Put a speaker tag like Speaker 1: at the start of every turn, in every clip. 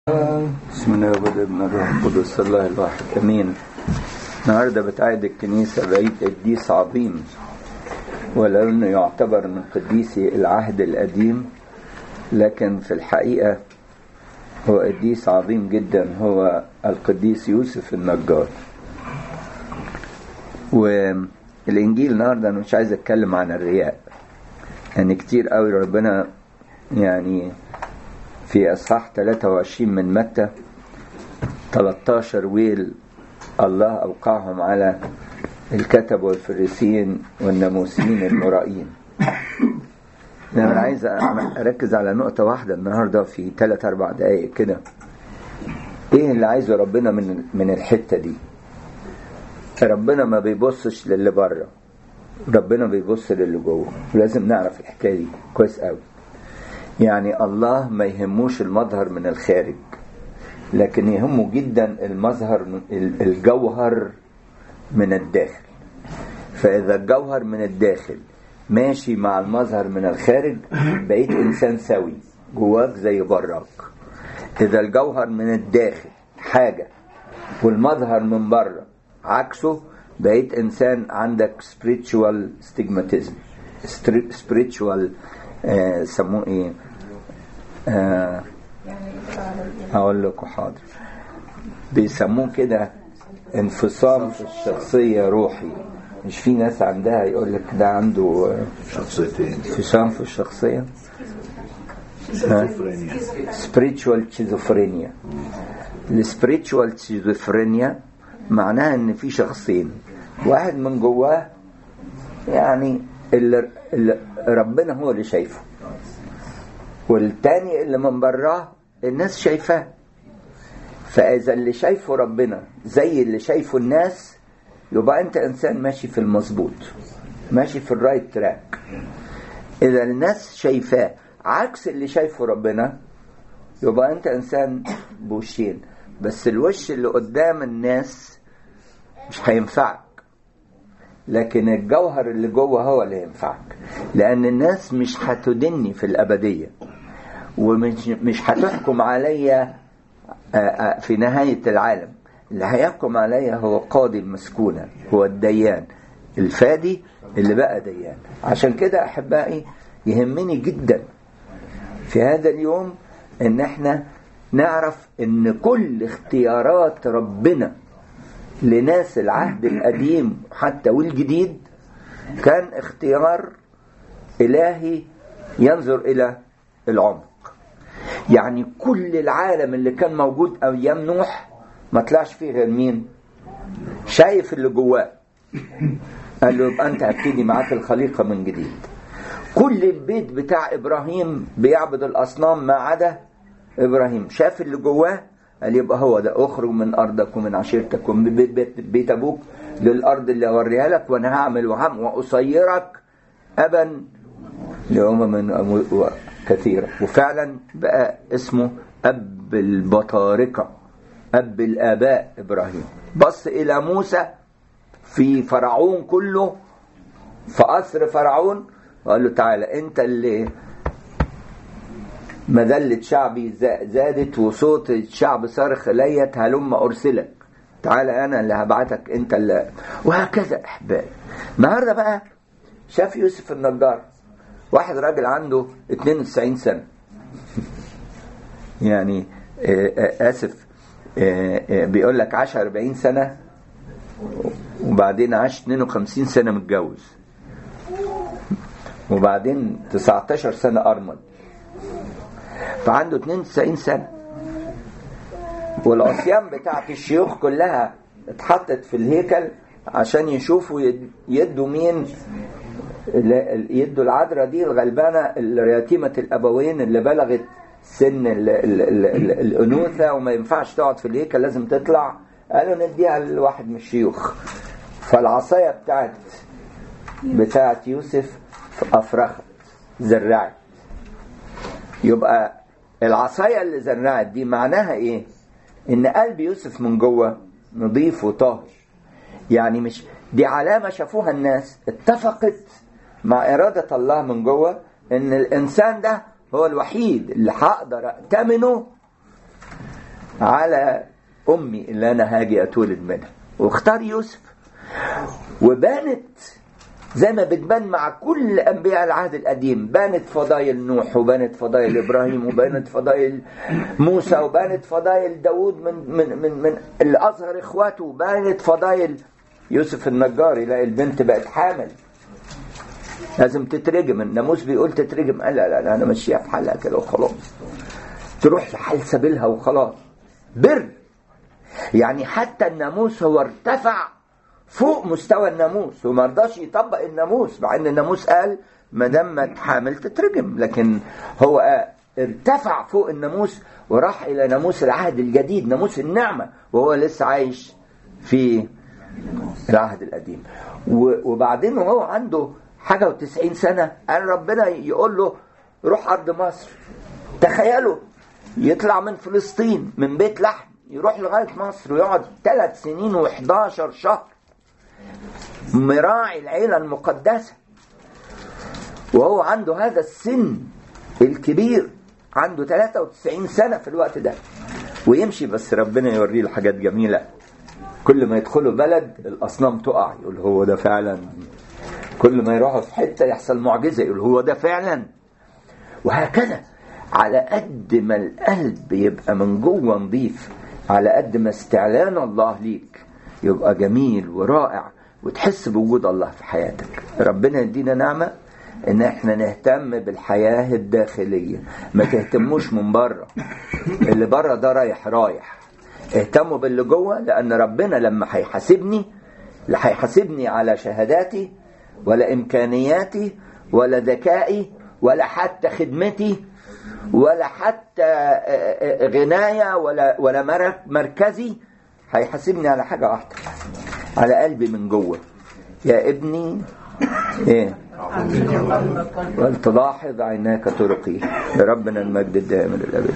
Speaker 1: بسم الله والابن الروح القدس الله الواحد امين النهارده بتعيد الكنيسه بعيد قديس عظيم ولو انه يعتبر من قديسي العهد القديم لكن في الحقيقه هو قديس عظيم جدا هو القديس يوسف النجار والانجيل النهارده انا مش عايز اتكلم عن الرياء يعني كتير قوي ربنا يعني في اصحاح 23 من متى 13 ويل الله اوقعهم على الكتب والفريسيين والناموسيين المرائين انا عايز اركز على نقطة واحدة النهاردة في 3 4 دقايق كده ايه اللي عايزه ربنا من من الحتة دي ربنا ما بيبصش للي بره ربنا بيبص للي جوه ولازم نعرف الحكاية دي كويس قوي يعني الله ما يهموش المظهر من الخارج لكن يهمه جدا المظهر الجوهر من الداخل فإذا الجوهر من الداخل ماشي مع المظهر من الخارج بقيت إنسان سوي جواك زي براك إذا الجوهر من الداخل حاجة والمظهر من بره عكسه بقيت إنسان عندك spiritual stigmatism spiritual آه سموه ايه آه هقول لكم حاضر بيسموه كده انفصام في الشخصية روحي مش في ناس عندها يقول لك ده عنده
Speaker 2: شخصيتين
Speaker 1: انفصام في الشخصية spiritual schizophrenia السبريتشوال schizophrenia معناها ان في شخصين واحد من جواه يعني اللي, اللي ربنا هو اللي شايفه والتاني اللي من براه الناس شايفاه فإذا اللي شايفه ربنا زي اللي شايفه الناس يبقى أنت إنسان ماشي في المظبوط ماشي في الرايت تراك إذا الناس شايفاه عكس اللي شايفه ربنا يبقى أنت إنسان بوشين بس الوش اللي قدام الناس مش هينفعك لكن الجوهر اللي جوه هو اللي ينفعك لان الناس مش هتدني في الابديه ومش مش هتحكم عليا في نهايه العالم اللي هيحكم عليا هو قاضي المسكونه هو الديان الفادي اللي بقى ديان عشان كده احبائي يهمني جدا في هذا اليوم ان احنا نعرف ان كل اختيارات ربنا لناس العهد القديم حتى والجديد كان اختيار إلهي ينظر إلى العمق يعني كل العالم اللي كان موجود أيام نوح ما طلعش فيه غير مين شايف اللي جواه قال له يبقى أنت هبتدي معاك الخليقة من جديد كل البيت بتاع إبراهيم بيعبد الأصنام ما عدا إبراهيم شاف اللي جواه قال يبقى هو ده اخرج من ارضك ومن عشيرتك ومن بيت, بيت, بيت ابوك للارض اللي اوريها لك وانا هعمل وهم واصيرك ابا لامم كثيره وفعلا بقى اسمه اب البطاركه اب الاباء ابراهيم بص الى موسى في فرعون كله في قصر فرعون وقال له تعالى انت اللي مذلة شعبي زادت وصوت الشعب صارخ الي هلم ارسلك تعالى انا اللي هبعتك انت اللي وهكذا احبائي النهارده بقى شاف يوسف النجار واحد راجل عنده 92 سنه يعني اسف بيقول لك عاش 40 سنه وبعدين عاش 52 سنه متجوز وبعدين 19 سنه ارمل فعنده 92 سنة والعصيان بتاعت الشيوخ كلها اتحطت في الهيكل عشان يشوفوا يدوا مين يدوا العذراء دي الغلبانة اليتيمة الأبوين اللي بلغت سن ال ال ال ال الأنوثة وما ينفعش تقعد في الهيكل لازم تطلع قالوا نديها لواحد من الشيوخ فالعصاية بتاعت بتاعت يوسف أفرخت زرعت يبقى العصاية اللي زرعت دي معناها ايه ان قلب يوسف من جوه نظيف وطاهر يعني مش دي علامة شافوها الناس اتفقت مع إرادة الله من جوه ان الانسان ده هو الوحيد اللي هقدر ائتمنه على امي اللي انا هاجي اتولد منها واختار يوسف وبانت زي ما بتبان مع كل انبياء العهد القديم بانت فضايل نوح وبانت فضايل ابراهيم وبانت فضايل موسى وبانت فضايل داود من من من من الاصغر اخواته وبانت فضايل يوسف النجار يلاقي البنت بقت حامل لازم تترجم الناموس بيقول تترجم قال لا لا, لا انا ماشيها في حالها كده وخلاص تروح لحال سبيلها وخلاص بر يعني حتى الناموس هو ارتفع فوق مستوى الناموس وما رضاش يطبق الناموس مع ان الناموس قال ما دام ما تحامل تترجم لكن هو ارتفع فوق الناموس وراح الى ناموس العهد الجديد ناموس النعمه وهو لسه عايش في العهد القديم وبعدين وهو عنده حاجه وتسعين سنه قال ربنا يقول له روح ارض مصر تخيلوا يطلع من فلسطين من بيت لحم يروح لغايه مصر ويقعد ثلاث سنين و11 شهر مراعي العيله المقدسه وهو عنده هذا السن الكبير عنده 93 سنه في الوقت ده ويمشي بس ربنا يوريه الحاجات جميله كل ما يدخلوا بلد الاصنام تقع يقول هو ده فعلا كل ما يروحوا في حته يحصل معجزه يقول هو ده فعلا وهكذا على قد ما القلب يبقى من جوه نظيف على قد ما استعلان الله ليك يبقى جميل ورائع وتحس بوجود الله في حياتك ربنا يدينا نعمه ان احنا نهتم بالحياه الداخليه ما تهتموش من بره اللي بره ده رايح رايح اهتموا باللي جوه لان ربنا لما هيحاسبني لا هيحاسبني على شهاداتي ولا امكانياتي ولا ذكائي ولا حتى خدمتي ولا حتى غناية ولا ولا مركزي هيحاسبني على حاجة واحدة على قلبي من جوه يا ابني ايه ولتلاحظ عيناك طرقي لربنا المجد الدائم للابد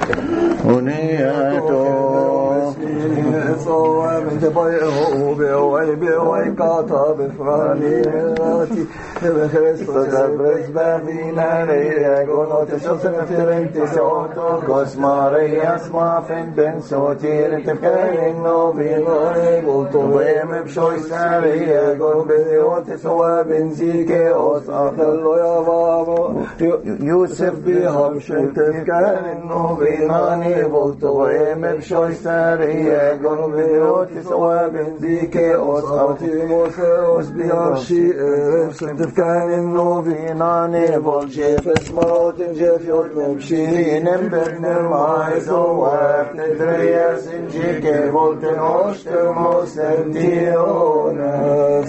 Speaker 2: من تبايعه بوي بوي كاتا بفراني مراتي بخريستوس برز بابينا ريا قولو تشوسن فرنتي سوتو كوس ماريا اسما فين بن سوتير تفكرين نو بينوري قلتو بيم بشوي ساريا قول بزيوت سوا بنزيكي اوس اخلو يا بابا يوسف بيهم شلتف كان انه بيناني قلتو بيم بشوي ساريا قول بزيوت سوا بنزيكي اوس اوتي موسى بيارشي شلتف كان انه بيناني بول جيف اسمروت جيف يوت مبشيرين ببن معيزو وفتدريس جيكي بولتن اوشتر موسى ديونا